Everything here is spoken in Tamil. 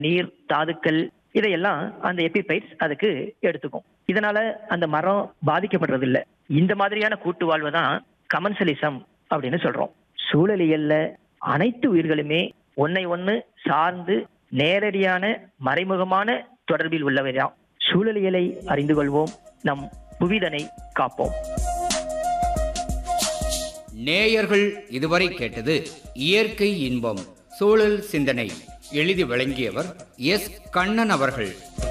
நீர் தாதுக்கள் இதையெல்லாம் அந்த எபிபைட்ஸ் அதுக்கு எடுத்துக்கும் இதனால அந்த மரம் பாதிக்கப்படுறது இல்ல இந்த மாதிரியான கூட்டு வாழ்வு தான் கமன்சலிசம் அப்படின்னு சொல்றோம் சூழலியல்ல அனைத்து உயிர்களுமே ஒன்னை ஒண்ணு சார்ந்து நேரடியான மறைமுகமான தொடர்பில் உள்ளவைதான் சூழலியலை அறிந்து கொள்வோம் நம் புவிதனை காப்போம் நேயர்கள் இதுவரை கேட்டது இயற்கை இன்பம் சூழல் சிந்தனை எழுதி வழங்கியவர் எஸ் கண்ணன் அவர்கள்